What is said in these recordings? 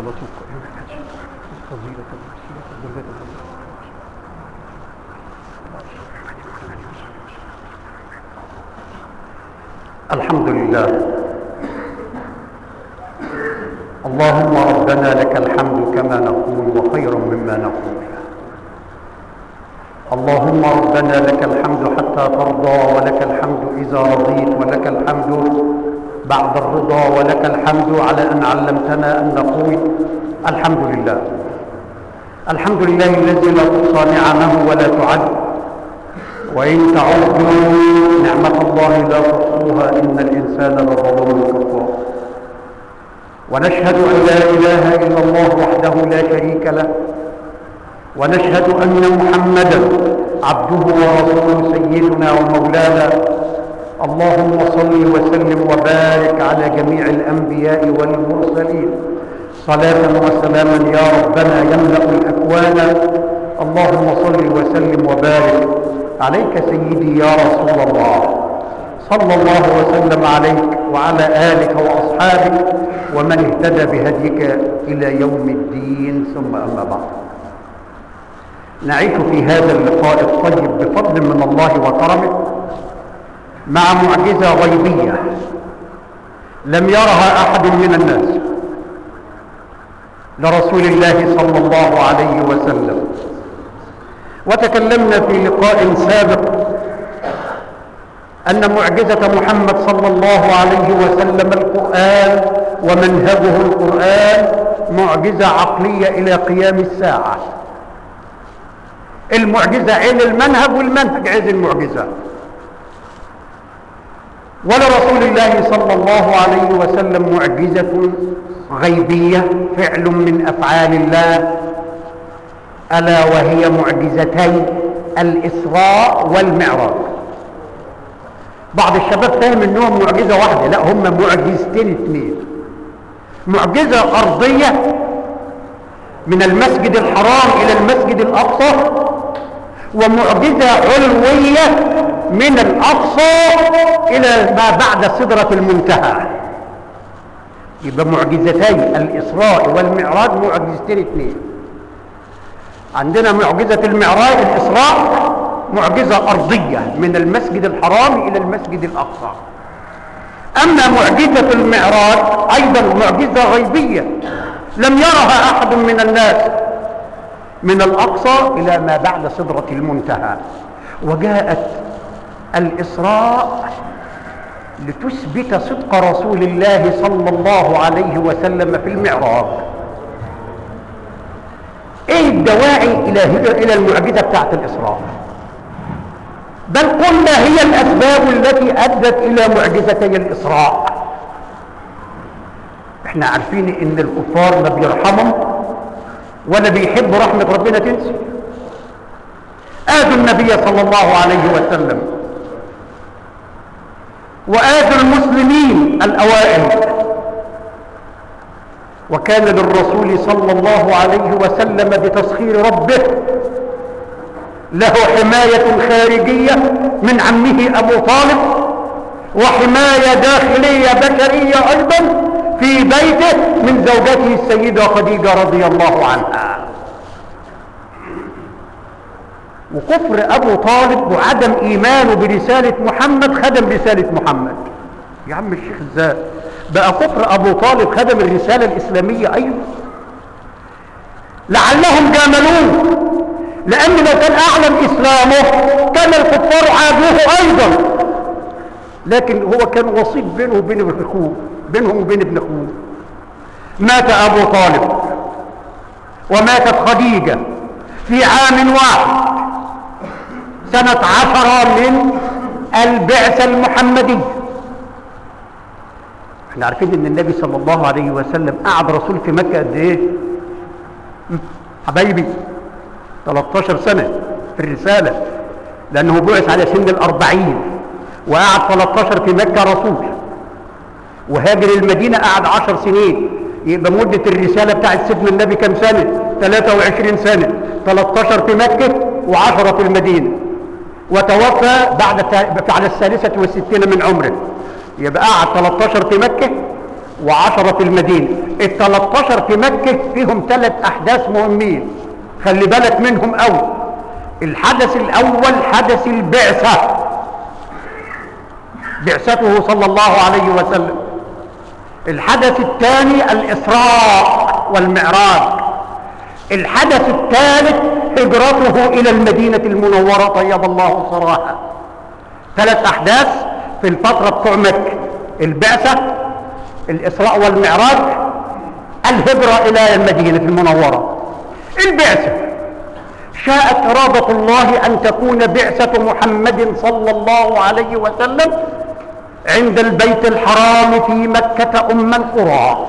صلاتك فضيلة الوسيلة درجة الحمد لله اللهم ربنا لك الحمد كما نقول وخير مما نقول اللهم ربنا لك الحمد حتى ترضى ولك الحمد إذا رضيت ولك الحمد بعد الرضا ولك الحمد على أن علمتنا أن نقول الحمد لله الحمد لله الذي لا تحصى نعمه ولا تعد وإن تعدوا نعمة الله لا تحصوها إن الإنسان لظلوم كفار ونشهد أن لا إله إلا الله وحده لا شريك له ونشهد أن محمدا عبده ورسوله سيدنا ومولانا اللهم صل وسلم وبارك على جميع الأنبياء والمرسلين صلاة وسلاما يا ربنا يملأ الأكوان اللهم صل وسلم وبارك عليك سيدي يا رسول الله صلى الله وسلم عليك وعلى آلك وأصحابك ومن اهتدى بهديك إلى يوم الدين ثم أما بعد نعيش في هذا اللقاء الطيب بفضل من الله وكرمه مع معجزة غيبية لم يرها أحد من الناس لرسول الله صلى الله عليه وسلم وتكلمنا في لقاء سابق أن معجزة محمد صلى الله عليه وسلم القرآن ومنهجه القرآن معجزة عقلية إلى قيام الساعة المعجزة عين المنهج والمنهج عين المعجزة ولرسول الله صلى الله عليه وسلم معجزة غيبية فعل من أفعال الله ألا وهي معجزتي الإسراء والمعراج بعض الشباب فاهم انهم معجزة واحدة لا هم معجزتين اثنين معجزة أرضية من المسجد الحرام إلى المسجد الأقصى ومعجزة علوية من الأقصى إلى ما بعد سدرة المنتهى يبقى معجزتي الإسراء والمعراج معجزتين اثنين عندنا معجزة المعراج الإسراء معجزة أرضية من المسجد الحرام إلى المسجد الأقصى أما معجزة المعراج أيضا معجزة غيبية لم يرها أحد من الناس من الأقصى إلى ما بعد سدرة المنتهى وجاءت الإسراء لتثبت صدق رسول الله صلى الله عليه وسلم في المعراج ايه الدواعي الى الى المعجزه بتاعت الاسراء بل قلنا هي الاسباب التي ادت الى معجزتي الاسراء احنا عارفين ان الكفار لا بيرحمهم ولا بيحبوا رحمه ربنا تنسي اذوا النبي صلى الله عليه وسلم واذوا المسلمين الاوائل وكان للرسول صلى الله عليه وسلم بتسخير ربه له حماية خارجية من عمه أبو طالب وحماية داخلية بشرية أيضا في بيته من زوجته السيدة خديجة رضي الله عنها وكفر أبو طالب وعدم إيمانه برسالة محمد خدم رسالة محمد يا عم الشيخ ازاي بقى كفر ابو طالب خدم الرساله الاسلاميه ايوه لعلهم جاملوه لان لو كان اعلن اسلامه كان الكفار عادوه ايضا لكن هو كان وسيط بينه وبين اخوه بينهم وبين ابن اخوه مات ابو طالب وماتت خديجه في عام واحد سنه عشره من البعثه المحمديه احنا عارفين ان النبي صلى الله عليه وسلم قعد رسول في مكة قد ايه حبايبي 13 سنة في الرسالة لانه بعث على سن الاربعين وقعد 13 في مكة رسول وهاجر المدينة قعد 10 سنين يبقى مدة الرسالة بتاعت سيدنا النبي كم سنة 23 سنة 13 في مكة و10 في المدينة وتوفى بعد على الثالثة والستين من عمره يبقى قعد 13 في مكة وعشرة في المدينة ال 13 في مكة فيهم ثلاث أحداث مهمين خلي بالك منهم أوي الحدث الأول حدث البعثة بعثته صلى الله عليه وسلم الحدث الثاني الإسراء والمعراج الحدث الثالث هجرته إلى المدينة المنورة طيب الله صراحة ثلاث أحداث في الفترة بتوع مكة البعثة الإسراء والمعراج الهجرة إلى المدينة المنورة البعثة شاءت إرادة الله أن تكون بعثة محمد صلى الله عليه وسلم عند البيت الحرام في مكة أم القرى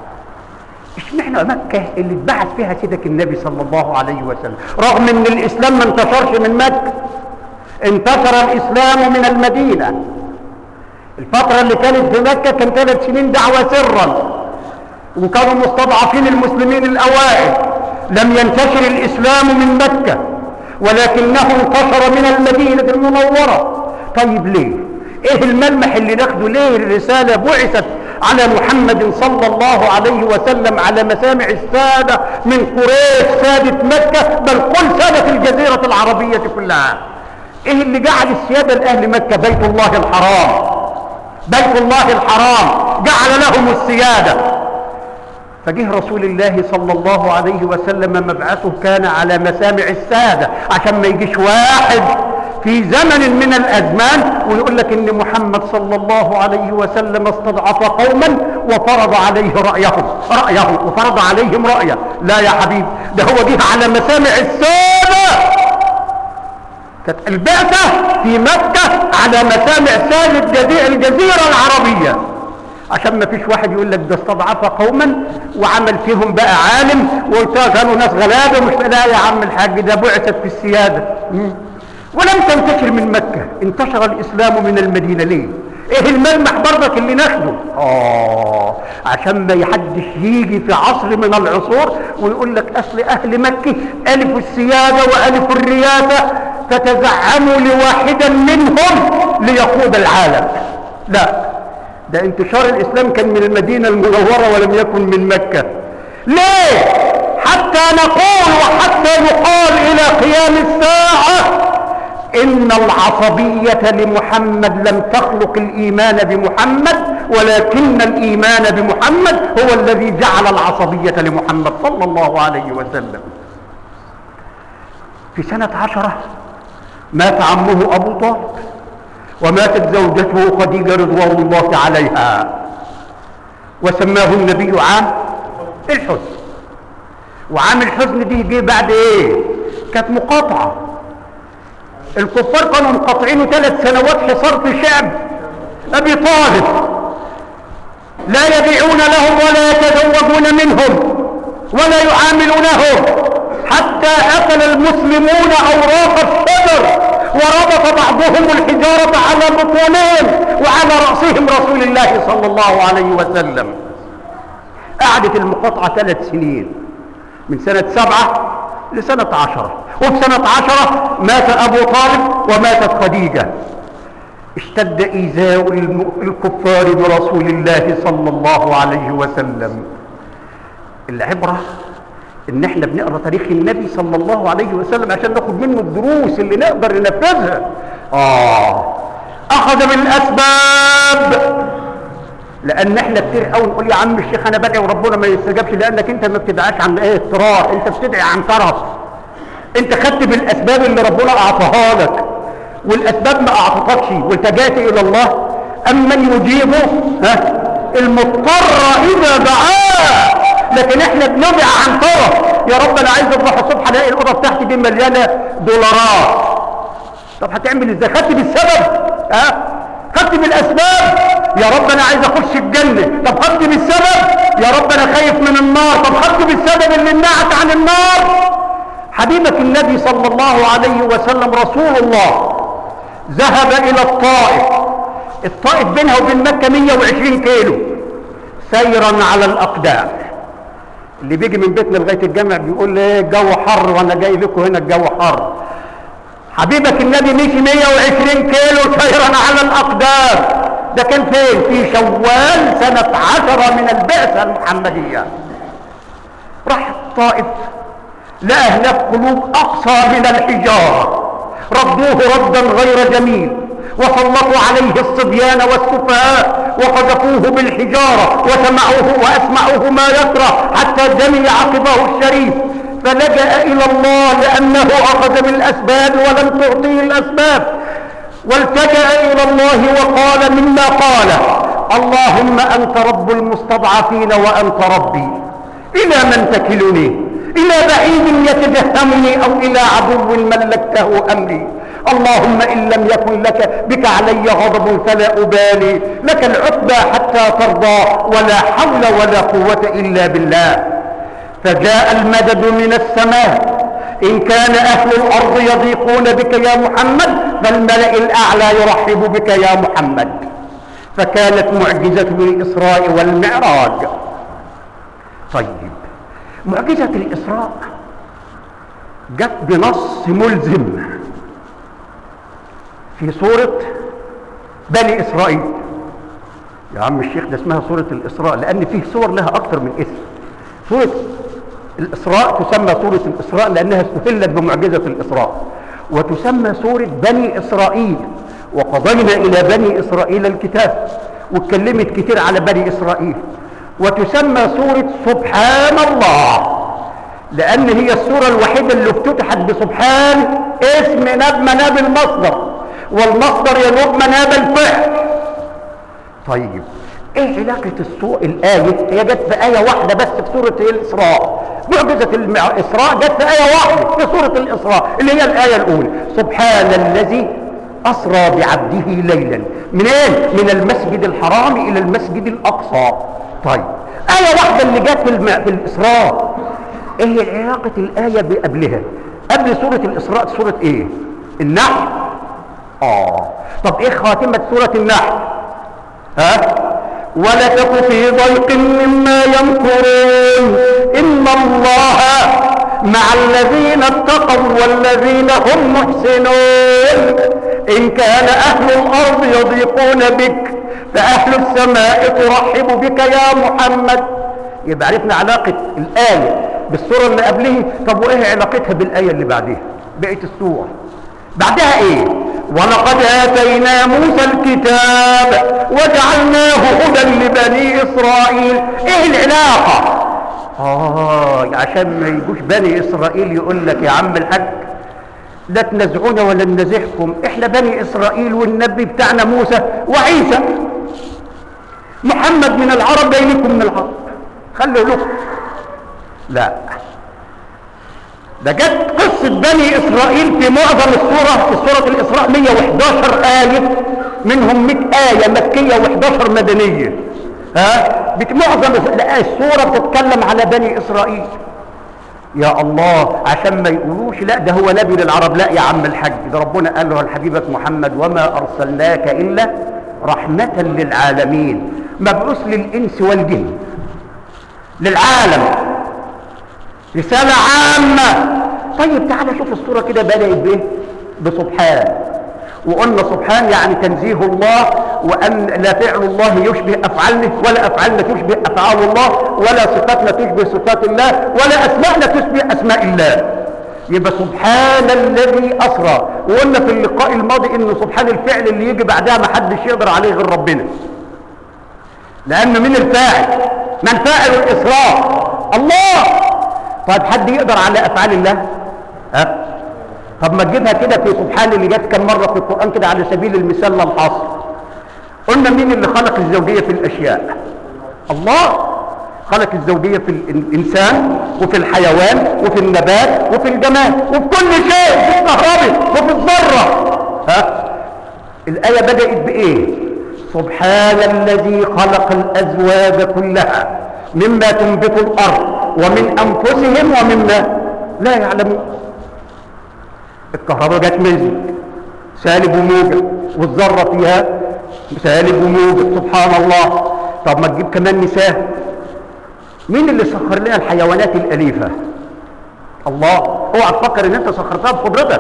اشمعنى مكة اللي اتبعث فيها سيدك النبي صلى الله عليه وسلم رغم ان الاسلام ما انتشرش من مكة انتشر الاسلام من المدينة الفترة اللي كانت في مكة كان ثلاث سنين دعوة سرا وكانوا مستضعفين المسلمين الاوائل لم ينتشر الاسلام من مكة ولكنه انتشر من المدينة المنورة طيب ليه ايه الملمح اللي ناخده ليه الرسالة بعثت على محمد صلى الله عليه وسلم على مسامع السادة من قريش سادة مكة بل كل سادة الجزيرة العربية كلها ايه اللي جعل السيادة لأهل مكة بيت الله الحرام بيت الله الحرام جعل لهم السيادة فجه رسول الله صلى الله عليه وسلم مبعثه كان على مسامع السادة عشان ما يجيش واحد في زمن من الأزمان ويقول لك إن محمد صلى الله عليه وسلم استضعف قوما وفرض عليه رأيهم رأيه وفرض عليهم رأيه لا يا حبيب ده هو جه على مسامع السادة كانت البعثة في مكة على مسامع سادة الجزيرة العربية عشان ما فيش واحد يقول لك ده استضعف قوما وعمل فيهم بقى عالم وكانوا ناس غلابه مش لا يا عم الحاج ده بعثت في السياده ولم تنتشر من مكة انتشر الإسلام من المدينة ليه ايه الملمح برضك اللي ناخده اه عشان ما يحدش يجي في عصر من العصور ويقول لك اصل اهل مكة الف السيادة والف الرياسة فتزعموا لواحدا منهم ليقود العالم لا ده انتشار الاسلام كان من المدينة المنورة ولم يكن من مكة ليه حتى نقول وحتى يقال الى قيام الساعة إن العصبية لمحمد لم تخلق الإيمان بمحمد ولكن الإيمان بمحمد هو الذي جعل العصبية لمحمد صلى الله عليه وسلم في سنة عشرة مات عمه أبو طالب وماتت زوجته خديجة رضوان الله عليها وسماه النبي عام الحزن وعام الحزن دي جه بعد ايه كانت مقاطعه الكفار كانوا مقاطعينه ثلاث سنوات حصار في شعب ابي طالب لا يبيعون لهم ولا يتزوجون منهم ولا يعاملونهم حتى اكل المسلمون اوراق الشجر وربط بعضهم الحجارة على بطونهم وعلى رأسهم رسول الله صلى الله عليه وسلم قعدت المقاطعة ثلاث سنين من سنة سبعة لسنة عشرة وفي سنة عشرة مات أبو طالب وماتت خديجة اشتد إيذاء الكفار برسول الله صلى الله عليه وسلم العبرة ان احنا بنقرا تاريخ النبي صلى الله عليه وسلم عشان ناخد منه الدروس اللي نقدر ننفذها اه اخذ بالاسباب لان احنا كتير قوي نقول يا عم الشيخ انا بدعي وربنا ما يستجابش لانك انت ما بتدعاش عن ايه اضطرار انت بتدعي عن طرف انت خدت بالاسباب اللي ربنا اعطاها لك والاسباب ما اعطتكش والتجأت الى الله امن يجيب ها المضطر اذا دعاه لكن احنا بندعي عن طرف يا رب انا عايز اروح الصبح الاقي الاوضه بتاعتي دي مليانه دولارات طب هتعمل ازاي خدت بالسبب ها خدت بالاسباب يا رب انا عايز اخش الجنه طب خدت بالسبب يا رب انا خايف من النار طب خدت بالسبب اللي منعت عن النار حبيبك النبي صلى الله عليه وسلم رسول الله ذهب الى الطائف الطائف بينها وبين مكه 120 كيلو سيرا على الاقدام اللي بيجي من بيتنا لغايه الجامع بيقول لي ايه الجو حر وانا جاي لكم هنا الجو حر حبيبك النبي مشي 120 كيلو سيرا على الاقدام ده كان فين في شوال سنة عشرة من البعثة المحمدية راح الطائف لقى هناك قلوب أقصى من الحجارة ردوه ردا غير جميل وسلطوا عليه الصبيان والسفهاء وقذفوه بالحجارة وسمعوه وأسمعوه ما يكره حتى جمي عقبه الشريف فلجأ إلى الله لأنه أخذ بالأسباب ولم تعطيه الأسباب والتجأ إلى الله وقال مما قال اللهم أنت رب المستضعفين وأنت ربي إلى من تكلني إلى بعيد يتجهمني أو إلى عدو ملكته أمري اللهم إن لم يكن لك بك علي غضب فلا أبالي لك العتبى حتى ترضى ولا حول ولا قوة إلا بالله فجاء المدد من السماء إن كان أهل الأرض يضيقون بك يا محمد فالملأ الأعلى يرحب بك يا محمد فكانت معجزة الإسراء والمعراج طيب معجزة الإسراء جت بنص ملزم في سورة بني إسرائيل يا عم الشيخ ده اسمها سورة الإسراء لأن فيه سور لها أكثر من اسم سورة الإسراء تسمى سورة الإسراء لأنها استهلت بمعجزة الإسراء وتسمى سورة بني إسرائيل وقضينا إلى بني إسرائيل الكتاب واتكلمت كتير على بني إسرائيل وتسمى سورة سبحان الله لأن هي السورة الوحيدة اللي افتتحت بسبحان اسم ناب مناب المصدر والمصدر ينوب مناب الفعل طيب ايه علاقة السوء الآية هي جت في آية واحدة بس في سورة الإسراء معجزة الإسراء جت في آية واحدة في سورة الإسراء اللي هي الآية الأولى سبحان الذي أسرى بعبده ليلا منين؟ من المسجد الحرام إلى المسجد الأقصى طيب آية واحدة اللي جت في, الم... في الإسراء ايه علاقة الآية بقبلها قبل سورة الإسراء سورة ايه النحل اه طب ايه خاتمة سورة النحل ها ولا تك في ضيق مما يمكرون إن الله مع الذين اتقوا والذين هم محسنون إن كان أهل الأرض يضيقون بك فأهل السماء ترحب بك يا محمد يبقى عرفنا علاقة الآية بالسورة اللي قبله طب وإيه علاقتها بالآية اللي بعدها بقية السورة بعدها إيه ولقد آتينا موسى الكتاب وجعلناه هدى لبني إسرائيل إيه العلاقة آه عشان ما يجوش بني إسرائيل يقول لك يا عم الحاج لا تنزعونا ولا ننزعكم احنا بني إسرائيل والنبي بتاعنا موسى وعيسى محمد من العرب بينكم من العرب خلوا لكم لا ده جت قصة بني إسرائيل في معظم السورة في سورة الإسراء 111 آية منهم 100 آية مكية و11 مدنية ها معظم السورة بتتكلم على بني إسرائيل يا الله عشان ما يقولوش لا ده هو نبي للعرب لا يا عم الحاج ده ربنا قال له الحبيبك محمد وما أرسلناك إلا رحمة للعالمين مبعوث للإنس والجن للعالم رسالة عامة طيب تعالى شوف الصورة كده بدأت بايه بسبحان وقلنا سبحان يعني تنزيه الله وأن لا فعل الله يشبه أفعالنا ولا أفعالنا تشبه أفعال الله ولا صفاتنا تشبه صفات الله ولا أسماءنا تشبه أسماء الله يبقى سبحان الذي أسرى وقلنا في اللقاء الماضي إن سبحان الفعل اللي يجي بعدها ما حدش يقدر عليه غير ربنا لأن من الفاعل من فاعل الإسراء الله طيب حد يقدر على افعال الله ها طب ما تجيبها كده في سبحان اللي جت كم مره في القران كده على سبيل المثال لا الحصر قلنا مين اللي خلق الزوجيه في الاشياء الله خلق الزوجيه في الانسان وفي الحيوان وفي النبات وفي الجماد وفي كل شيء في الكهرباء وفي الذره ها الايه بدات بايه سبحان الذي خلق الازواج كلها مما تنبت الارض ومن انفسهم ومما لا يعلمون الكهرباء جت مزج سالب وموجب والذره فيها سالب وموجب سبحان الله طب ما تجيب كمان نساء مين اللي سخر لنا الحيوانات الاليفه الله اوعى تفكر ان انت سخرتها بقدرتك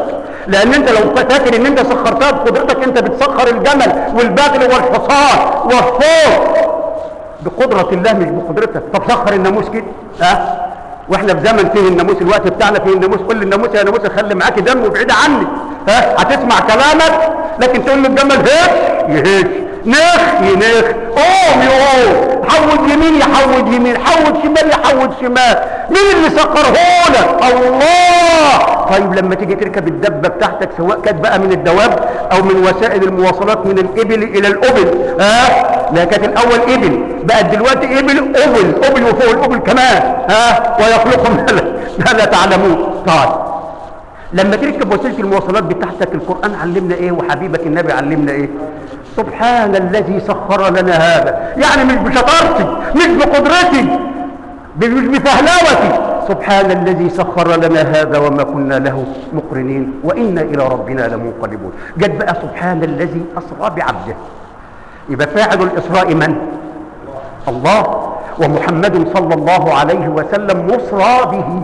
لان انت لو فاكر ان انت سخرتها بقدرتك انت بتسخر الجمل والبغل والحصان والثور بقدرة الله مش بقدرتك طب سخر الناموس كده ها واحنا في زمن فيه الناموس الوقت بتاعنا فيه الناموس قول للناموس يا ناموس خلي معاكي دم وابعد عني ها هتسمع كلامك لكن تقول للجمل هش يهش نخ ينخ قوم يقوم حود يمين يحود يمين حود شمال يحود شمال مين اللي سخرهولك الله طيب لما تيجي تركب الدبه بتاعتك سواء كانت بقى من الدواب او من وسائل المواصلات من الابل الى الابل ها لا كانت الاول ابل بقت دلوقتي ابل ابل ابل وفوق الابل كمان ها ويخلق ما لا, ما لا تعلمون طيب لما تركب وسيله المواصلات بتاعتك القران علمنا ايه وحبيبك النبي علمنا ايه سبحان الذي سخر لنا هذا يعني مش بشطارتي مش بقدرتي مش بفهلاوتي سبحان الذي سخر لنا هذا وما كنا له مقرنين وانا الى ربنا لمنقلبون جد بقى سبحان الذي اسرى بعبده يبقى فاعل الاسراء من الله ومحمد صلى الله عليه وسلم مصرى به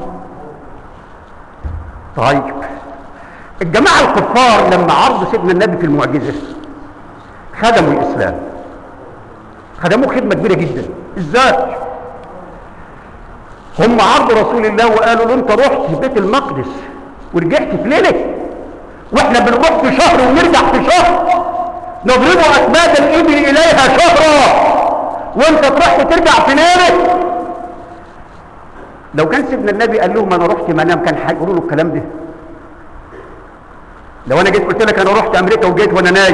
طيب الجماعة الكفار لما عرضوا سيدنا النبي في المعجزة خدموا الإسلام خدموه خدمة كبيرة جدا ازاي هم عرضوا رسول الله وقالوا له انت رحت بيت المقدس ورجعت في ليلة واحنا بنروح في شهر ونرجع في شهر نضرب أكباد الإبل إليها شهرا وانت تروح وترجع في ليلة لو كان سيدنا النبي قال لهم انا رحت منام كان هيقولوا له الكلام ده لو انا جيت قلت لك انا رحت امريكا وجيت وانا نايم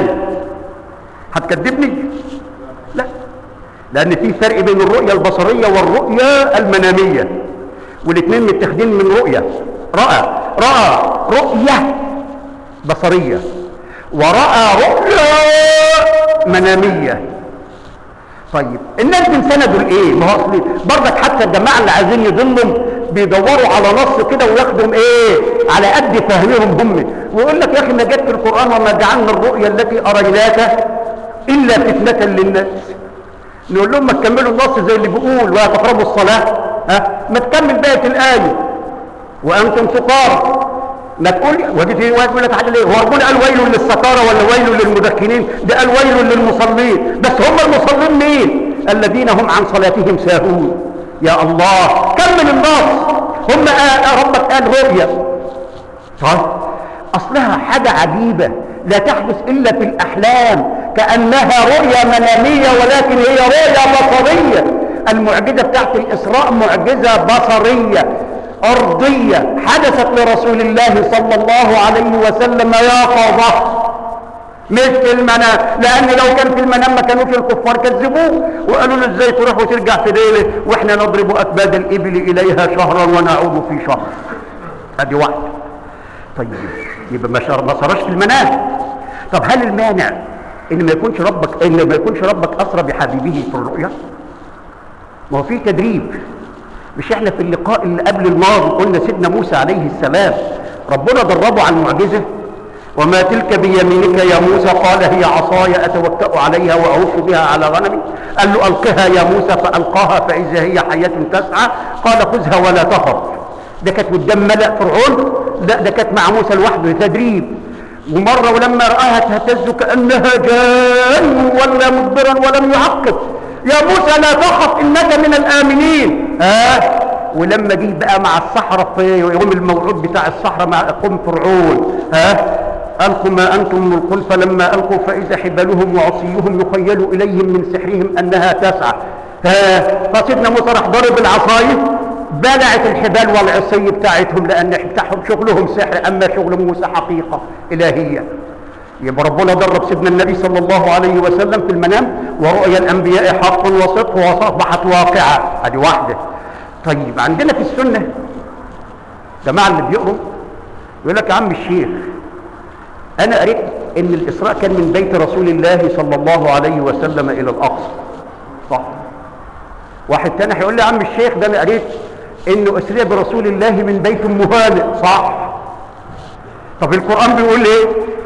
هتكذبني لا لان في فرق بين الرؤيه البصريه والرؤيه المناميه والاثنين متاخدين من رؤيه راى راى رؤيه بصريه وراى رؤيه مناميه طيب الناس بنسندوا لايه ما هو اصل برضك حتى الجماعه اللي عايزين يضلهم بيدوروا على نص كده وياخدوا ايه على قد فهمهم هم ويقول لك يا اخي ما جت في القران وما جعلنا الرؤيا التي اريناك الا فتنه للناس نقول لهم ما تكملوا النص زي اللي بيقول ولا تقربوا الصلاه ها ما تكمل بقيه الايه وانتم سقارى ما تقول ودي في واحد يقول لك عادل ايه هو ربنا قال ويل للسكارى ولا ويل للمدخنين ده قال ويل للمصلين بس هم المصلين مين الذين هم عن صلاتهم ساهون يا الله كمل النص هم آه ربك قال رؤيا طيب اصلها حاجه عجيبه لا تحدث الا في الاحلام كانها رؤيا مناميه ولكن هي رؤيا بصريه المعجزه بتاعت الاسراء معجزه بصريه أرضية حدثت لرسول الله صلى الله عليه وسلم يقظة مش في المنام لأن لو كان في المنام ما كانوش الكفار كذبوه وقالوا له ازاي تروح وترجع في ليلة واحنا نضرب أكباد الإبل إليها شهرا ونعود في شهر ادي واحدة طيب يبقى ما شر- ما صارش في المنام طب هل المانع ان ما يكونش ربك ان ما يكونش ربك اسرى بحبيبه في الرؤيا ما هو في تدريب مش احنا في اللقاء اللي قبل الماضي قلنا سيدنا موسى عليه السلام ربنا دربه على المعجزه وما تلك بيمينك يا موسى قال هي عصاي اتوكا عليها واهش بها على غنمي قال له القها يا موسى فالقاها فاذا هي حيه تسعى قال خذها ولا تخف ده كانت قدام ملا فرعون لا ده كانت مع موسى لوحده تدريب ومره ولما راها تهتز كانها جان ولا مدبرا ولم يعقب يا موسى لا تخف انك من الامنين ها ولما جه بقى مع الصحراء في يوم الموعود بتاع الصحراء مع قوم فرعون ها القوا ما انتم ملقون فلما القوا فاذا حبالهم وعصيهم يخيل اليهم من سحرهم انها تسعى ها فسيدنا موسى راح ضرب العصايه بلعت الحبال والعصي بتاعتهم لان بتاعهم شغلهم سحر اما شغل موسى حقيقه الهيه يبقى ربنا درب سيدنا النبي صلى الله عليه وسلم في المنام ورؤيا الانبياء حق وصدق واصبحت واقعه ادي واحده طيب عندنا في السنه جماعه اللي بيقروا يقول لك يا عم الشيخ انا قريت ان الاسراء كان من بيت رسول الله صلى الله عليه وسلم الى الاقصى صح واحد تاني هيقول لي يا عم الشيخ ده انا قريت انه اسري برسول الله من بيت ام هانئ صح طب القران بيقول ايه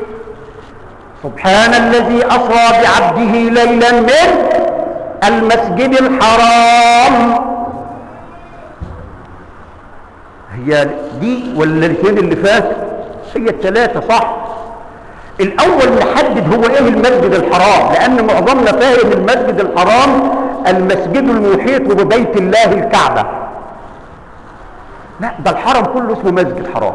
سبحان الذي أسرى بعبده ليلا من المسجد الحرام هي دي ولا الاثنين اللي فات هي الثلاثة صح الاول نحدد هو ايه المسجد الحرام لان معظمنا فاهم المسجد الحرام المسجد المحيط ببيت الله الكعبة لا ده الحرم كله اسمه مسجد حرام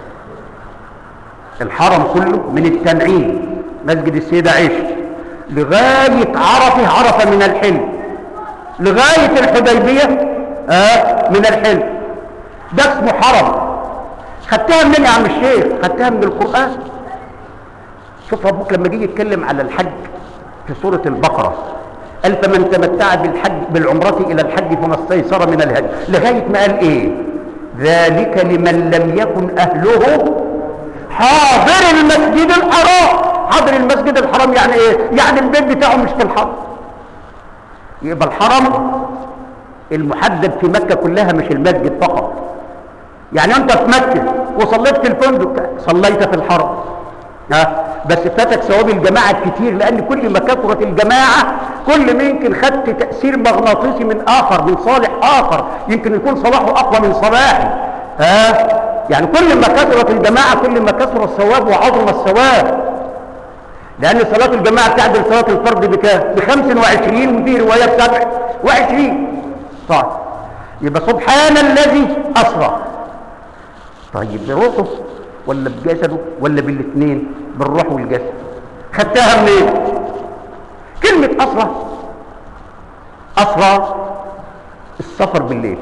الحرم كله من التنعيم مسجد السيدة عائشة لغاية عرفة عرفة من الحلم لغاية الحديبية آه من الحلم ده اسمه حرم خدتها منين يا عم الشيخ خدتها من القرآن شوف ربك لما جه يتكلم على الحج في سورة البقرة قال فمن تمتع بالحج بالعمرة إلى الحج فما استيسر من الهدي لغاية ما قال إيه ذلك لمن لم يكن أهله حاضر المسجد الحرام حاضر المسجد الحرام يعني إيه يعني البيت بتاعه مش في الحرم يبقى الحرم المحدد في مكة كلها مش المسجد فقط يعني انت في مكة وصليت في الفندق صليت في الحرم ها بس فاتك ثواب الجماعة كتير لأن كل ما كثرت الجماعة كل ما يمكن خدت تأثير مغناطيسي من آخر من صالح آخر يمكن يكون صلاحه أقوى من صلاحي ها يعني كل ما كثرت الجماعة كل ما كثر الثواب وعظم الثواب لأن صلاة الجماعة تعدل صلاة الفرد بكام؟ ب 25 وفي رواية ب 27 طيب يبقى سبحان الذي أسرى طيب بروحه ولا بجسده ولا بالاثنين بالروح والجسد خدتها منين كلمة أسرى أسرى السفر بالليل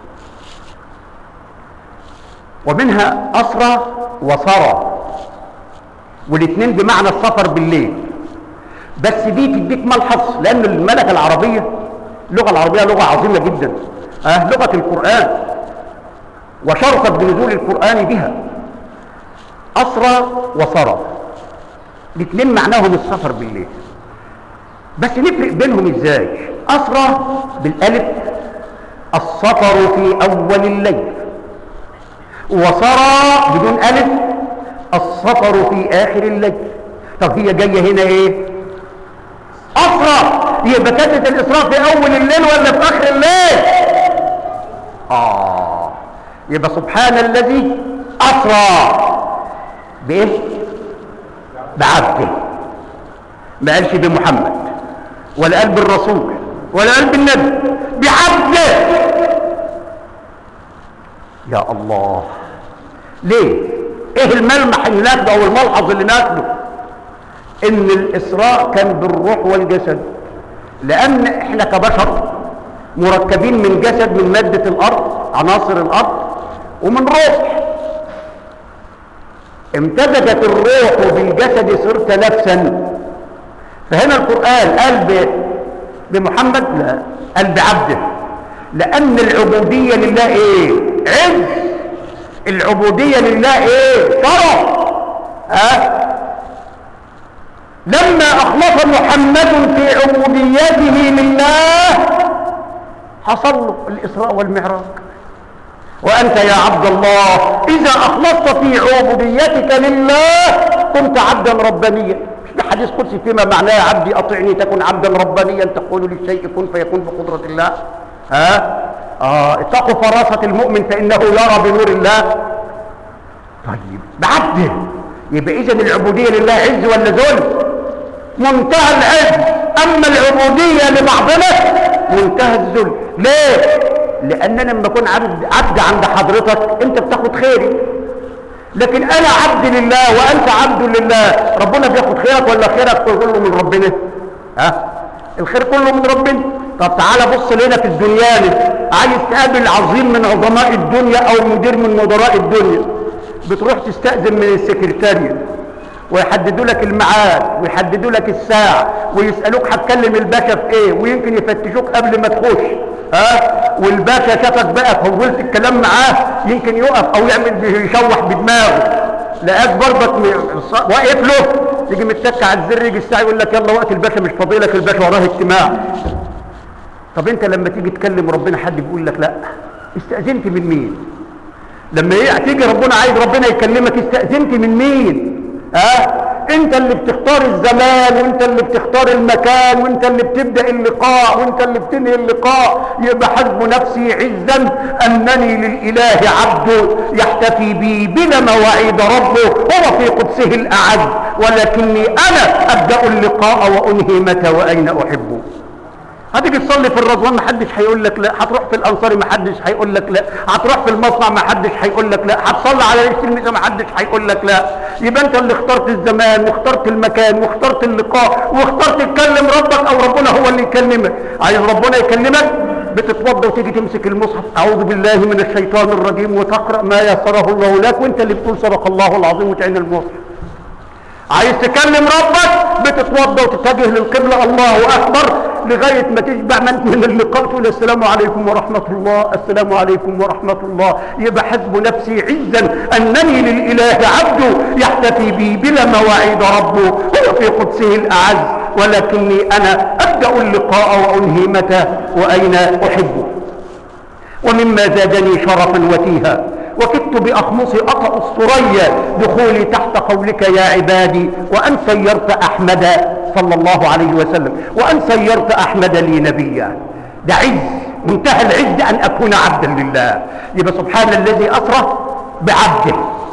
ومنها أسرى وسرى والاثنين بمعنى السفر بالليل بس دي تديك ملحظ لأن الملكة العربية اللغة العربية لغة عظيمة جدا آه لغة القرآن وشرفت بنزول القرآن بها أسرى وسرى الاثنين معناهم السفر بالليل بس نفرق بينهم ازاي أسرى بالألف السفر في أول الليل وسرى بدون ألف السفر في آخر الليل طب هي جاية هنا ايه أسرى يبقى كانت الإسراء في أول الليل ولا في آخر الليل آه يبقى سبحان الذي أسرى بإيه بعبده ما قالش بمحمد ولا قال بالرسول ولا قال بالنبي بعبده يا الله ليه ايه الملمح اللي ناخده او الملحظ اللي ناخده ان الاسراء كان بالروح والجسد لان احنا كبشر مركبين من جسد من مادة الارض عناصر الارض ومن روح امتزجت الروح بالجسد صرت نفسا فهنا القرآن قال ب... بمحمد لا قال بعبده لأن العبودية لله ايه عز العبودية لله ايه شرف ها لما أخلص محمد في عبوديته لله حصل له الإسراء والمعراج وأنت يا عبد الله إذا أخلصت في عبوديتك لله كنت عبدا ربانيا مش حديث قدسي فيما معناه يا عبدي أطعني تكن عبدا ربانيا تقول للشيء كن فيكون بقدرة الله ها آه اتقوا فراسة المؤمن فإنه يرى بنور الله طيب بعبده يبقى إذا العبودية لله عز ولا ذل منتهى العز أما العبودية لبعضنا منتهى الذل ليه لان انا لما اكون عبد عبد عند حضرتك انت بتاخد خيري لكن انا عبد لله وانت عبد لله ربنا بياخد خيرك ولا خيرك كله من ربنا ها الخير كله من ربنا طب تعالى بص لنا في الدنيا عايز تقابل عظيم من عظماء الدنيا او مدير من مدراء الدنيا بتروح تستأذن من السكرتارية ويحددوا لك الميعاد ويحددوا لك الساعة ويسألوك هتكلم الباشا في ايه ويمكن يفتشوك قبل ما تخش ها والباشا شافك بقى طولت الكلام معاه يمكن يقف او يعمل يشوح بدماغه لقاك برضك واقف له يجي متك على الزر يجي الساعه يقول لك يلا وقت الباشا مش فاضي لك الباشا وراه اجتماع طب انت لما تيجي تكلم ربنا حد بيقول لك لا استأذنت من مين لما تيجي ربنا عايز ربنا يكلمك استأذنت من مين ها انت اللي بتختار الزمان وانت اللي بتختار المكان وانت اللي بتبدا اللقاء وانت اللي بتنهي اللقاء يبقى حسب نفسي عزا انني للاله عبد يحتفي بي بلا مواعيد ربه هو في قدسه الاعز ولكني انا ابدا اللقاء وانهي متى واين احبه هتيجي تصلي في الرضوان ما حدش هيقول لك لا هتروح في الانصاري ما حدش هيقول لك لا هتروح في المصنع ما حدش هيقول لك لا هتصلي على رئيس الميزه ما حدش هيقول لك لا يبقى انت اللي اخترت الزمان واخترت المكان واخترت اللقاء واخترت تكلم ربك او ربنا هو اللي يكلمك عايز ربنا يكلمك بتتوضى وتيجي تمسك المصحف اعوذ بالله من الشيطان الرجيم وتقرا ما يسره الله لك وانت اللي بتقول صدق الله العظيم وتعين المصحف عايز تكلم ربك بتتوضى وتتجه للقبلة الله أكبر لغاية ما تشبع من, من اللقاء تقول السلام عليكم ورحمة الله السلام عليكم ورحمة الله يبقى حسب نفسي عزا أنني للإله عبد يحتفي بي بلا مواعيد ربه هو في قدسه الأعز ولكني أنا أبدأ اللقاء وأنهي متى وأين أحبه ومما زادني شرفا وتيها وكدت بأخمصي أطأ الثريا دخولي تحت قولك يا عبادي وأن سيرت أحمد صلى الله عليه وسلم وأن سيرت أحمد لي نبيا ده عز منتهى العز أن أكون عبدا لله يبقى سبحان الذي أسرى بعبده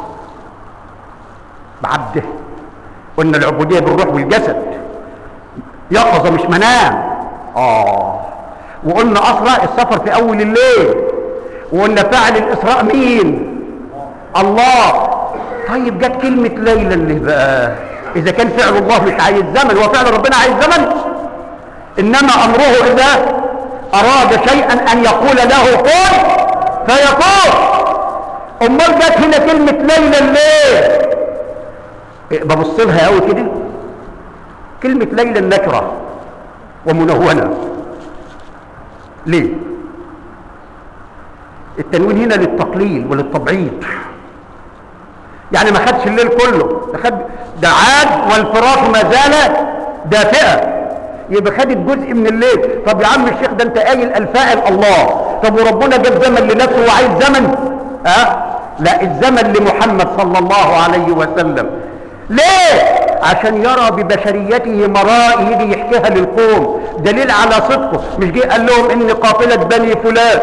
بعبده قلنا العبودية بالروح والجسد يقظة مش منام آه وقلنا أسرى السفر في أول الليل وقلنا فاعل الإسراء مين الله طيب جت كلمة ليلى اللي بقى إذا كان فعل الله مش عايز زمن هو فعل ربنا عايز زمن إنما أمره إذا أراد شيئا أن يقول له كن فيكون أمال جت هنا كلمة ليلى ليه ببص لها قوي كده كلمة ليلى النكرة ومنونة ليه التنوين هنا للتقليل وللتبعيض يعني ما خدش الليل كله ده خد ده عاد والفراش ما زال دافئه يبقى خدت جزء من الليل طب يا عم الشيخ ده انت قايل الفاعل الله طب وربنا جاب زمن لنفسه وعايز زمن ها أه؟ لا الزمن لمحمد صلى الله عليه وسلم ليه عشان يرى ببشريته مرائي يجي يحكيها للقوم دليل على صدقه مش جه قال لهم ان قافله بني فلان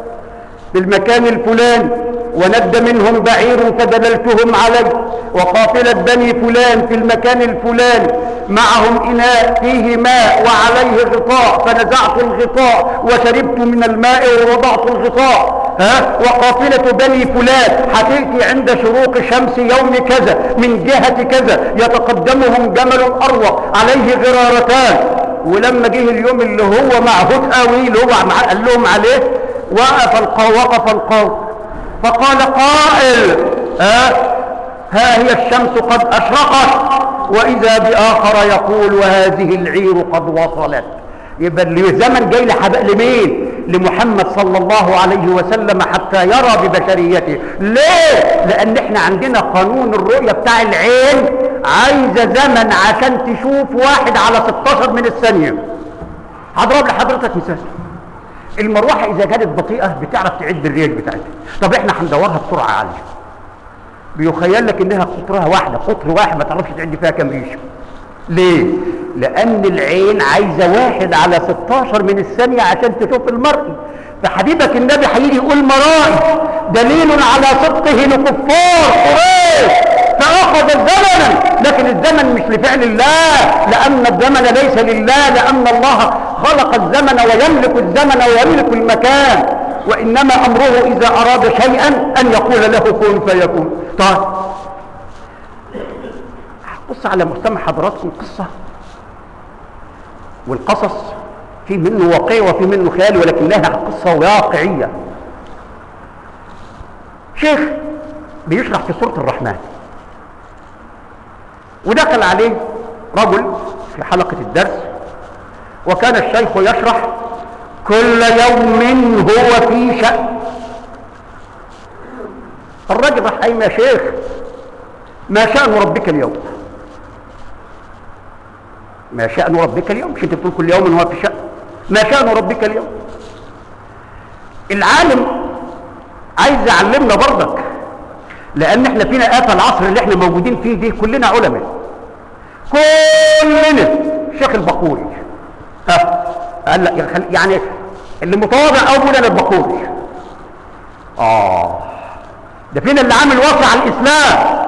بالمكان الفلاني وند منهم بعير فدللتهم عليه وقافلة بني فلان في المكان الفلاني معهم إناء فيه ماء وعليه غطاء فنزعت الغطاء وشربت من الماء ووضعت الغطاء ها وقافلة بني فلان هتأتي عند شروق شمس يوم كذا من جهة كذا يتقدمهم جمل أروق عليه غرارتان ولما جه اليوم اللي هو معهود قوي اللي هو قال لهم عليه وقف القوم وقف القوم فقال قائل ها ها هي الشمس قد أشرقت وإذا بآخر يقول وهذه العير قد وصلت يبقى اللي زمن جاي لحبق لمين لمحمد صلى الله عليه وسلم حتى يرى ببشريته ليه لان احنا عندنا قانون الرؤية بتاع العين عايزة زمن عشان تشوف واحد على 16 من الثانية هضرب لحضرتك مثال المروحة إذا كانت بطيئة بتعرف تعد الريش بتاعتها طب احنا هندورها بسرعة عالية بيخيل لك انها قطرها واحدة قطر واحد ما تعرفش تعد فيها كام ريش ليه؟ لأن العين عايزة واحد على 16 من الثانية عشان تشوف المرء فحبيبك النبي هيجي يقول مرائي دليل على صدقه لكفار قريش فأخذ زمنا لكن الزمن مش لفعل الله لأن الزمن ليس لله لأن الله خلق الزمن ويملك الزمن ويملك المكان وإنما أمره إذا أراد شيئا أن يقول له كن فيكون طيب قصة على مستمع حضراتكم قصة والقصص في منه واقعي وفي منه خيالي ولكنها قصة واقعية شيخ بيشرح في سورة الرحمن ودخل عليه رجل في حلقة الدرس وكان الشيخ يشرح كل يوم هو في شأن الراجل راح قايم يا شيخ ما شأن ربك اليوم ما شأن ربك اليوم مش انت بتقول كل يوم هو في شأن ما شأن ربك اليوم العالم عايز يعلمنا برضك لان احنا فينا آفة العصر اللي احنا موجودين فيه دي كلنا علماء كلنا شيخ البقوري ها قال لك يخل- يعني اللي متواضع قوي انا البقوري اه ده فين اللي عامل وصي على الاسلام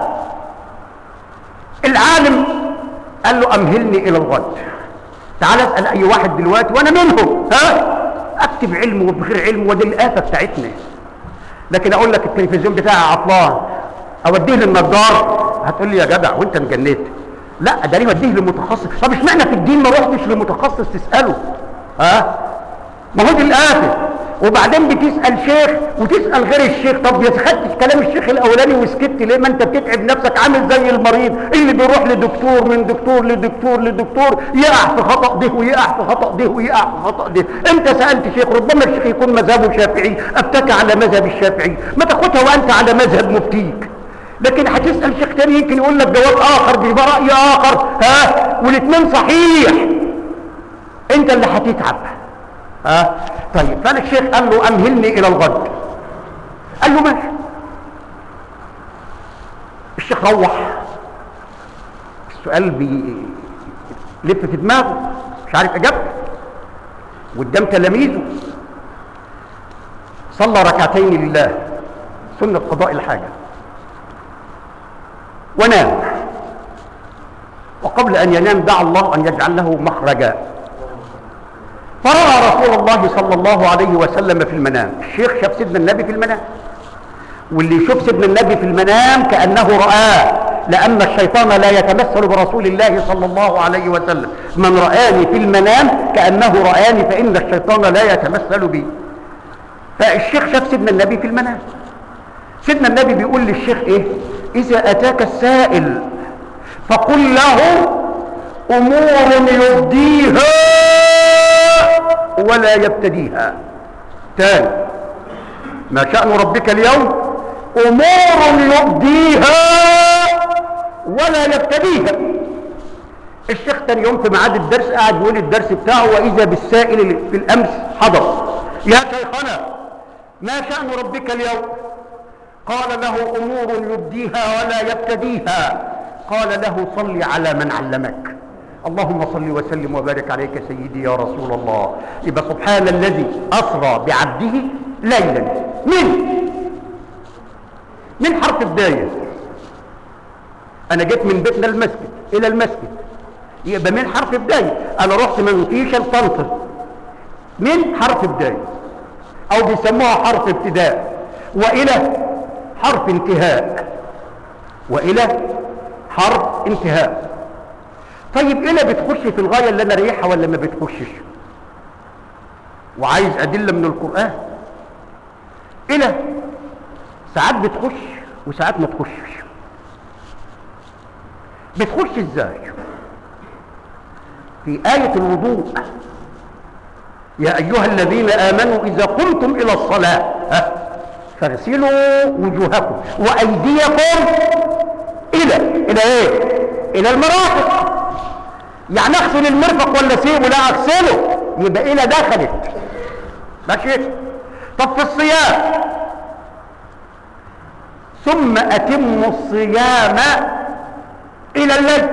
العالم قال له امهلني الى الغد تعال اسال اي واحد دلوقتي وانا منهم ها اكتب علم وبغير علم ودي الافه بتاعتنا لكن اقول لك التلفزيون بتاعي عطلان اوديه للنجار هتقول لي يا جدع وانت مجنيت لا ده ليه اوديه لمتخصص طب اشمعنى في الدين ما رحتش لمتخصص تساله ها ما هو دي الآفة وبعدين بتسأل شيخ وتسأل غير الشيخ طب يا خدتش كلام الشيخ الأولاني وسكت ليه ما أنت بتتعب نفسك عامل زي المريض اللي بيروح لدكتور من دكتور لدكتور لدكتور يقع في خطأ ده ويقع في خطأ ده ويقع في خطأ ده أنت سألت شيخ ربما الشيخ يكون مذهبه شافعي أفتك على مذهب الشافعي ما تاخدها وأنت على مذهب مفتيك لكن هتسأل شيخ تاني يمكن يقول لك جواب آخر بيبقى رأي آخر ها والاثنين صحيح أنت اللي هتتعب ها طيب فانا الشيخ قال له امهلني الى الغد قال له ماشي الشيخ روح السؤال بيلف في دماغه مش عارف اجابته قدام تلاميذه صلى ركعتين لله سنة قضاء الحاجة ونام وقبل أن ينام دعا الله أن يجعل له مخرجا فرأى رسول الله صلى الله عليه وسلم في المنام الشيخ شاف سيدنا النبي في المنام واللي يشوف سيدنا النبي في المنام كأنه رآه لأن الشيطان لا يتمثل برسول الله صلى الله عليه وسلم من رآني في المنام كأنه رآني فإن الشيطان لا يتمثل بي فالشيخ شاف سيدنا النبي في المنام سيدنا النبي بيقول للشيخ ايه إذا أتاك السائل فقل له أمور يبديها ولا يبتديها تاني ما شأن ربك اليوم أمور يبديها ولا يبتديها الشيخ تاني يوم في ميعاد الدرس قاعد يقول الدرس بتاعه وإذا بالسائل اللي في الأمس حضر يا شيخنا ما شأن ربك اليوم قال له أمور يبديها ولا يبتديها قال له صل على من علمك اللهم صل وسلم وبارك عليك سيدي يا رسول الله يبقى سبحان الذي أسرى بعبده ليلا من من حرف بداية أنا جيت من بيتنا المسجد إلى المسجد يبقى من حرف بداية أنا رحت من فيشة لطنطا من حرف بداية أو بيسموها حرف ابتداء وإلى حرف انتهاء وإلى حرف انتهاء طيب إلى بتخش في الغاية اللي أنا ريحها ولا ما بتخشش وعايز أدلة من القرآن إلى ساعات بتخش وساعات ما تخشش بتخش ازاي في آية الوضوء يا أيها الذين آمنوا إذا قمتم إلى الصلاة ها، فاغسلوا وجوهكم وأيديكم إلى إلى إيه؟ إلى المرافق يعني أغسل المرفق ولا سيبه لا أغسله يبقى إلى دخلت ماشي طب في الصيام ثم أتموا الصيام إلى الليل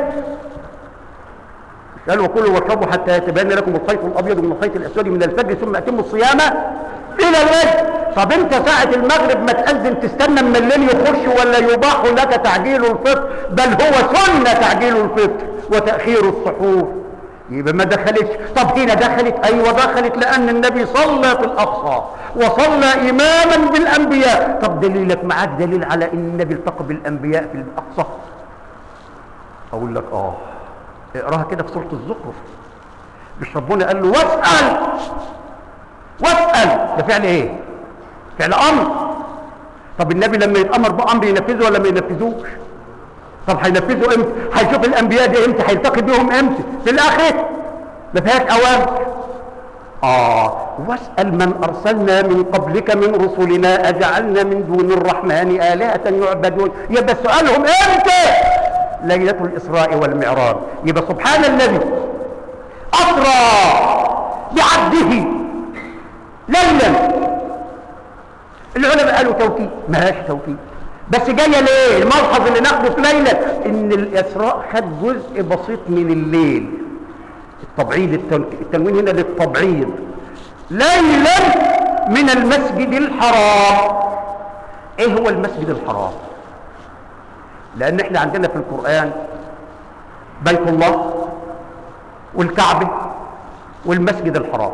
قالوا وكلوا واشربوا حتى يتبين لكم الخيط الابيض من الخيط الاسود من الفجر ثم اتموا الصيام الى الليل طب انت ساعة المغرب ما تأذن تستنى اما الليل يخش ولا يباح لك تعجيل الفطر بل هو سنة تعجيل الفطر وتأخير السحور يبقى ما دخلتش طب هنا دخلت ايوه دخلت لان النبي صلى في الاقصى وصلى اماما بالانبياء طب دليلك معاك دليل على ان النبي التقى بالانبياء في الاقصى اقول لك اه اقراها كده في سوره الزخرف مش ربنا قال له واسال واسال ده فعل ايه فعل امر طب النبي لما يتامر بامر ينفذه ولا ما ينفذوش طب هينفذوا امتى هيشوف الانبياء دي امتى هيلتقي بيهم امتى في الاخره ما فيهاش اوامر اه واسال من ارسلنا من قبلك من رسلنا اجعلنا من دون الرحمن الهه يعبدون يبقى سؤالهم امتى ليله الاسراء والمعراج يبقى سبحان الذي اسرى بعبده ليلا العلماء قالوا توكيد ما هاش توكيد بس جايه ليه الملحظ اللي ناخده في ليله ان الاسراء خد جزء بسيط من الليل التبعيض التن- التنوين هنا للتبعيض ليلا من المسجد الحرام ايه هو المسجد الحرام لان احنا عندنا في القران بيت الله والكعبه والمسجد الحرام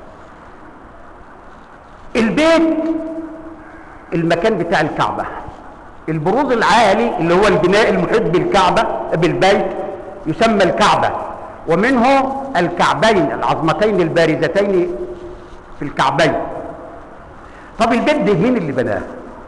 البيت المكان بتاع الكعبه البروز العالي اللي هو البناء المحيط بالكعبه بالبيت يسمى الكعبه ومنه الكعبين العظمتين البارزتين في الكعبين طب البيت ده مين اللي بناه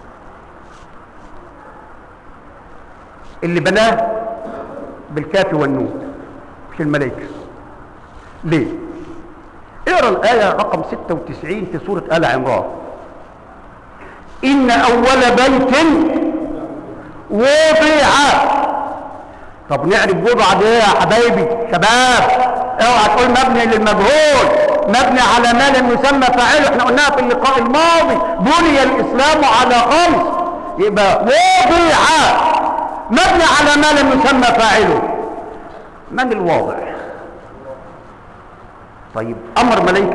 اللي بناه بالكاف والنون مش الملائكه ليه اقرا الايه رقم 96 في سوره ال عمران ان اول بيت وضع طب نعرف وضع ده يا حبايبي شباب اوعى تقول مبني للمجهول مبني على ما لم يسمى فاعله احنا قلناها في اللقاء الماضي بني الاسلام على خمس يبقى وضع مبني على ما لم يسمى فاعله من الواضع طيب امر ملائكه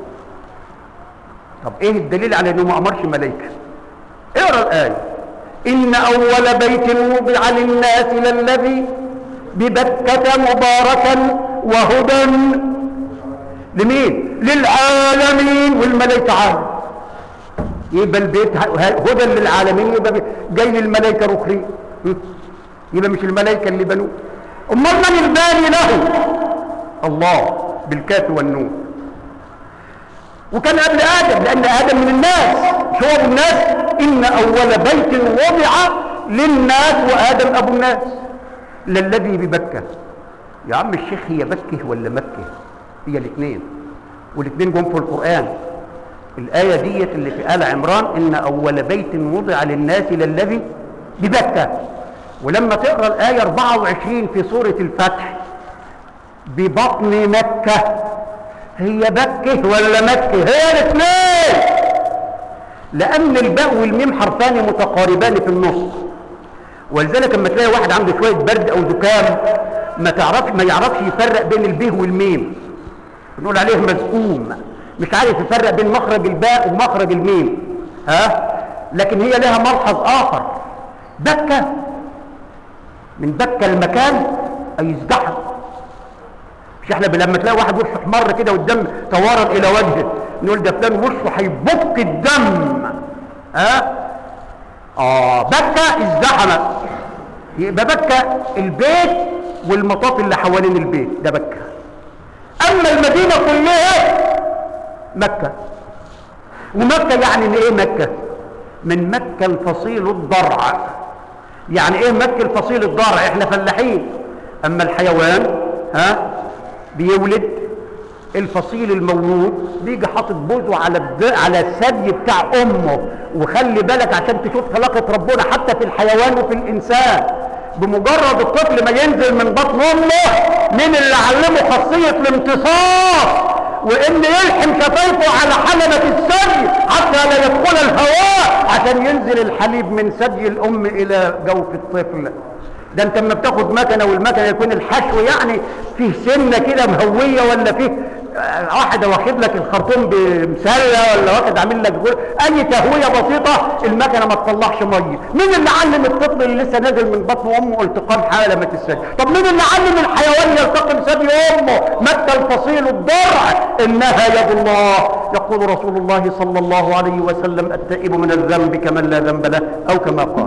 طب ايه الدليل على انه ما امرش ملائكه اقرا الايه ان اول بيت وضع للناس للذي ببكه مباركا وهدى لمين للعالمين والملائكه عالم يبقى البيت ه- هدى للعالمين يبقى بي- جاي للملائكه ركري يبقى مش الملائكه اللي بنوه امال من الباني له الله بالكاف والنون وكان قبل ادم لان ادم من الناس مش هو ابو الناس ان اول بيت وضع للناس وادم ابو الناس للذي ببكه يا عم الشيخ هي بكه ولا مكه هي الاثنين والاثنين جم في القران الايه ديت اللي في ال عمران ان اول بيت وضع للناس للذي ببكه ولما تقرا الايه 24 في سوره الفتح ببطن مكه هي بكه ولا مكه هي الاثنين لان الباء والميم حرفان متقاربان في النص ولذلك لما تلاقي واحد عنده شويه برد او زكام ما تعرفش ما يعرفش يفرق بين البيه والميم بنقول عليه مزقوم مش عارف يفرق بين مخرج الباء ومخرج الميم ها لكن هي لها ملحظ اخر بكه من بكه المكان اي ازدحم مش احنا لما تلاقي واحد وشه احمر كده والدم توارد الى وجهه نقول ده فلان وشه هيبك الدم ها اه بكه ازدحمت يبقى بكه البيت والمطاف اللي حوالين البيت ده بكه اما المدينه كلها مكه ومكه يعني من ايه مكه من مكه الفصيل الضرع يعني ايه مكه الفصيل الضرع احنا فلاحين اما الحيوان ها بيولد الفصيل المولود بيجي حاطط بوزه على الد... على الثدي بتاع امه وخلي بالك عشان تشوف خلقه ربنا حتى في الحيوان وفي الانسان بمجرد الطفل ما ينزل من بطن امه مين اللي علمه خاصيه الامتصاص وان يلحم شفايفه على حلبة الثدي حتى لا يدخل الهواء عشان ينزل الحليب من ثدي الام الى جوف الطفل ده انت لما بتاخد مكنه والمكنه يكون الحشو يعني فيه سنه كده مهويه ولا فيه آه، واحد واخد لك الخرطوم بمسله ولا واخد عامل لك جول اي تهويه بسيطه المكنه ما تطلعش ميه مين اللي علم الطفل اللي لسه نازل من بطن امه التقام حلمه الثدي طب مين اللي علم الحيوان يلتقم ثدي امه متى الفصيل الضرع انها يد الله يقول رسول الله صلى الله عليه وسلم التائب من الذنب كمن لا ذنب له او كما قال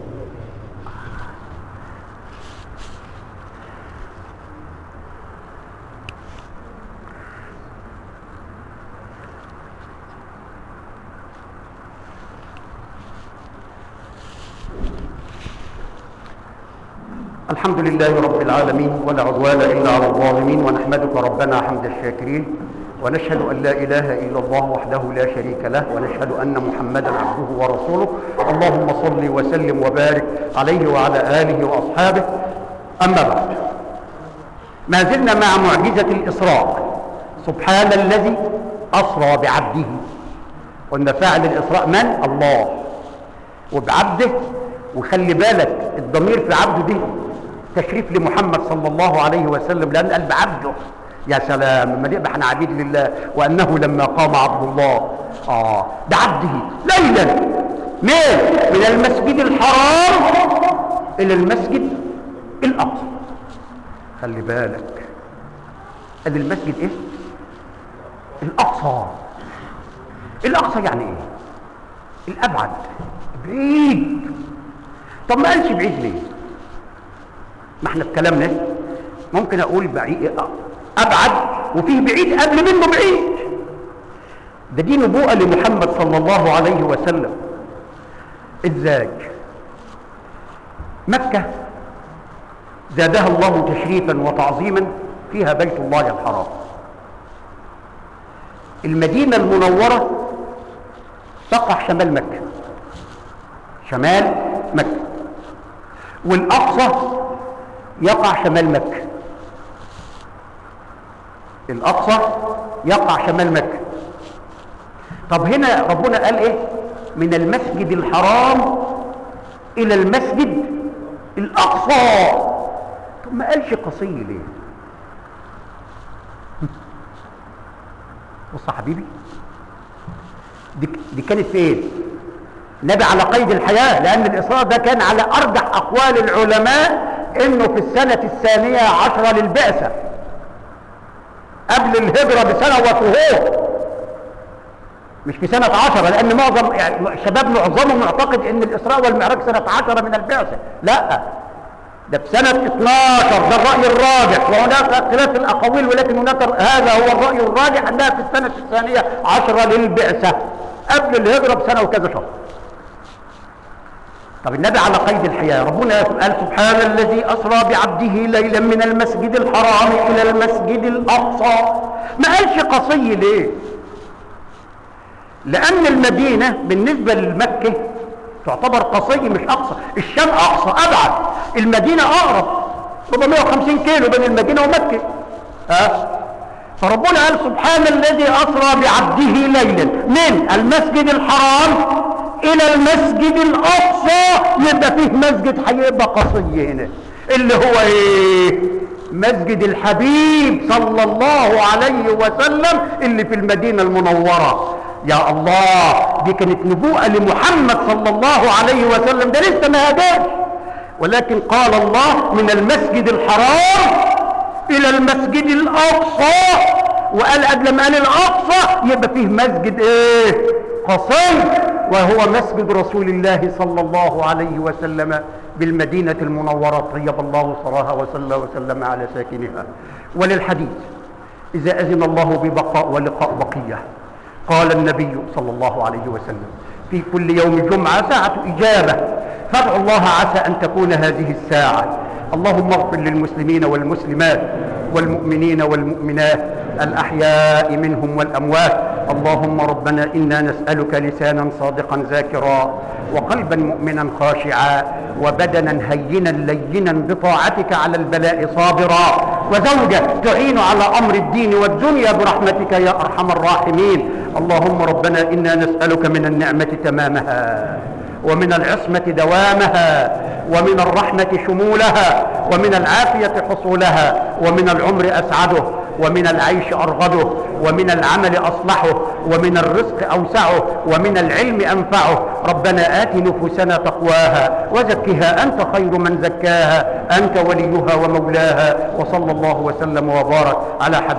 الحمد لله رب العالمين ولا عدوان الا على الظالمين ونحمدك ربنا حمد الشاكرين ونشهد ان لا اله الا الله وحده لا شريك له ونشهد ان محمدا عبده ورسوله اللهم صل وسلم وبارك عليه وعلى اله واصحابه اما بعد ما زلنا مع معجزه الاسراء سبحان الذي اسرى بعبده قلنا فاعل الاسراء من الله وبعبده وخلي بالك الضمير في عبده دي تشريف لمحمد صلى الله عليه وسلم لان قلب عبده يا سلام ما نبقى احنا عبيد لله وانه لما قام عبد الله اه ده عبده ليلا من من المسجد الحرام الى المسجد الاقصى خلي بالك ادي المسجد ايه الاقصى الاقصى يعني ايه الابعد بعيد طب ما قالش بعيد ليه ما احنا في كلامنا ممكن اقول بعيد ابعد وفيه بعيد قبل منه بعيد ده دي نبوءه لمحمد صلى الله عليه وسلم ازاي مكه زادها الله تشريفا وتعظيما فيها بيت الله الحرام المدينه المنوره تقع شمال مكه شمال مكه والاقصى يقع شمال مكه الاقصى يقع شمال مكه طب هنا ربنا قال ايه من المسجد الحرام الى المسجد الاقصى طب ما قالش قصي ليه بص يا حبيبي دي, دي كانت فين نبي على قيد الحياة لأن الإصرار ده كان على أرجح أقوال العلماء إنه في السنة الثانية عشرة للبعثة قبل الهجرة بسنة وشهور مش في سنة عشرة لأن معظم يعني الشباب معظمهم معتقد إن الإسراء والمعراج سنة عشرة من البعثة لا ده في سنة 12 ده الرأي الراجح وهناك اختلاف الأقاويل ولكن هناك هذا هو الرأي الراجح أنها في السنة الثانية عشرة للبعثة قبل الهجرة بسنة وكذا شهر طب النبي على قيد الحياة ربنا قال سبحان الذي أسرى بعبده ليلا من المسجد الحرام إلى المسجد الأقصى ما قالش قصي ليه لأن المدينة بالنسبة لمكة تعتبر قصي مش أقصى الشام أقصى أبعد المدينة أقرب 450 كيلو بين المدينة ومكة ها فربنا قال سبحان الذي أسرى بعبده ليلا من المسجد الحرام إلى المسجد الأقصى يبقى فيه مسجد هيبقى قصي هنا اللي هو إيه مسجد الحبيب صلى الله عليه وسلم اللي في المدينة المنورة يا الله دي كانت نبوءة لمحمد صلى الله عليه وسلم ده لسه ما هداش ولكن قال الله من المسجد الحرام الى المسجد الاقصى وقال قبل ما قال الاقصى يبقى فيه مسجد ايه قصي وهو مسجد رسول الله صلى الله عليه وسلم بالمدينة المنورة طيب الله صراها وصلى وسلم على ساكنها وللحديث إذا أذن الله ببقاء ولقاء بقية قال النبي صلى الله عليه وسلم في كل يوم جمعة ساعة إجابة فادعوا الله عسى أن تكون هذه الساعة اللهم اغفر للمسلمين والمسلمات والمؤمنين والمؤمنات الأحياء منهم والأموات اللهم ربنا إنا نسألك لسانا صادقا ذاكرا وقلبا مؤمنا خاشعا وبدنا هينا لينا بطاعتك على البلاء صابرا وزوجة تعين على أمر الدين والدنيا برحمتك يا أرحم الراحمين اللهم ربنا إنا نسألك من النعمة تمامها ومن العصمة دوامها ومن الرحمة شمولها ومن العافية حصولها ومن العمر أسعده ومن العيش أرغده ومن العمل أصلحه ومن الرزق أوسعه ومن العلم أنفعه ربنا آت نفوسنا تقواها وزكها أنت خير من زكاها أنت وليها ومولاها وصلى الله وسلم وبارك على حبيبك